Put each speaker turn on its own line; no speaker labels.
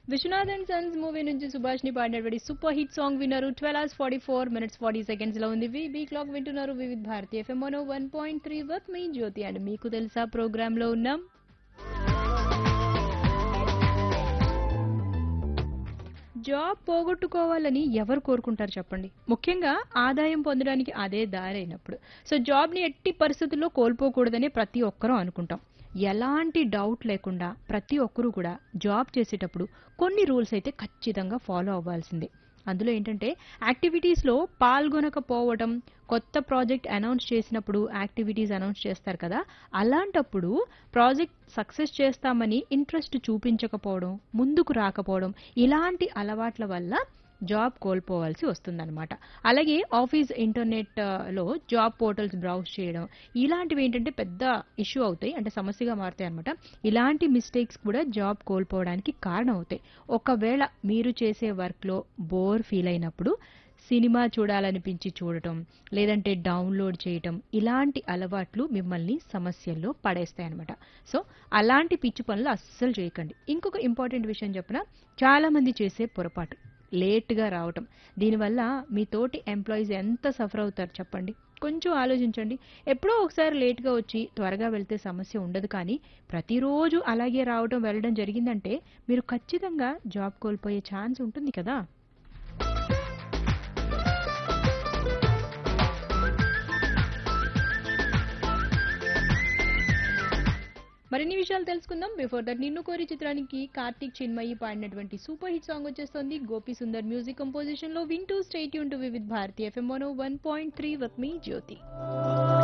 Vishwanath and Sons movie నుంచి సుభాష్ ని పాడినటువంటి సూపర్ హిట్ సాంగ్ విన్నారు twelve hours forty four minutes forty seconds లో ఉంది బీ క్లాక్ వింటున్నారు Vividh Bharati FM one one point three వర్క్ మీ జ్యోతి అండ్ మీకు తెలుసా ప్రోగ్రామ్ లో ఉన్నాం జాబ్ పోగొట్టుకోవాలని ఎవరు కోరుకుంటారు చెప్పండి ముఖ్యంగా ఆదాయం పొందడానికి అదే దారి అయినప్పుడు సో జాబ్ని ఎట్టి పరిస్థితుల్లో కోల్పోకూడదని ప్రతి ఒక్కరూ అనుకుంటాం ఎలాంటి డౌట్ లేకుండా ప్రతి ఒక్కరూ కూడా జాబ్ చేసేటప్పుడు కొన్ని రూల్స్ అయితే ఖచ్చితంగా ఫాలో అవ్వాల్సిందే అందులో ఏంటంటే యాక్టివిటీస్లో పాల్గొనకపోవడం కొత్త ప్రాజెక్ట్ అనౌన్స్ చేసినప్పుడు యాక్టివిటీస్ అనౌన్స్ చేస్తారు కదా అలాంటప్పుడు ప్రాజెక్ట్ సక్సెస్ చేస్తామని ఇంట్రెస్ట్ చూపించకపోవడం ముందుకు రాకపోవడం ఇలాంటి అలవాట్ల వల్ల జాబ్ కోల్పోవాల్సి వస్తుందన్నమాట అలాగే ఆఫీస్ ఇంటర్నెట్ ఆ, లో జాబ్ పోర్టల్స్ బ్రౌజ్ చేయడం ఇలాంటివి ఏంటంటే పెద్ద ఇష్యూ అవుతాయి అంటే సమస్యగా మారుతాయి అనమాట ఇలాంటి మిస్టేక్స్ కూడా జాబ్ కోల్పోవడానికి కారణం అవుతాయి ఒకవేళ మీరు చేసే వర్క్లో బోర్ ఫీల్ అయినప్పుడు సినిమా చూడాలనిపించి చూడటం లేదంటే డౌన్లోడ్ చేయటం ఇలాంటి అలవాట్లు మిమ్మల్ని సమస్యల్లో పడేస్తాయి అనమాట సో అలాంటి పిచ్చి పనులు అస్సలు చేయకండి ఇంకొక ఇంపార్టెంట్ విషయం చెప్పిన చాలా మంది చేసే పొరపాటు లేట్గా రావటం దీనివల్ల మీ తోటి ఎంప్లాయీస్ ఎంత సఫర్ అవుతారు చెప్పండి కొంచెం ఆలోచించండి ఎప్పుడో ఒకసారి లేట్గా వచ్చి త్వరగా వెళ్తే సమస్య ఉండదు కానీ ప్రతిరోజు అలాగే రావడం వెళ్ళడం జరిగిందంటే మీరు ఖచ్చితంగా జాబ్ కోల్పోయే ఛాన్స్ ఉంటుంది కదా మరిన్ని విషయాలు తెలుసుకుందాం బిఫోర్ దట్ నిన్ను కోరి చిత్రానికి కార్తీక్ చిన్మయి పాడినటువంటి సూపర్ హిట్ సాంగ్ వచ్చేస్తుంది గోపి సుందర్ మ్యూజిక్ కంపోజిషన్ లో వింటూ స్టేట్ యూన్ to Vividh Bharati FM one one point three with me Jyothi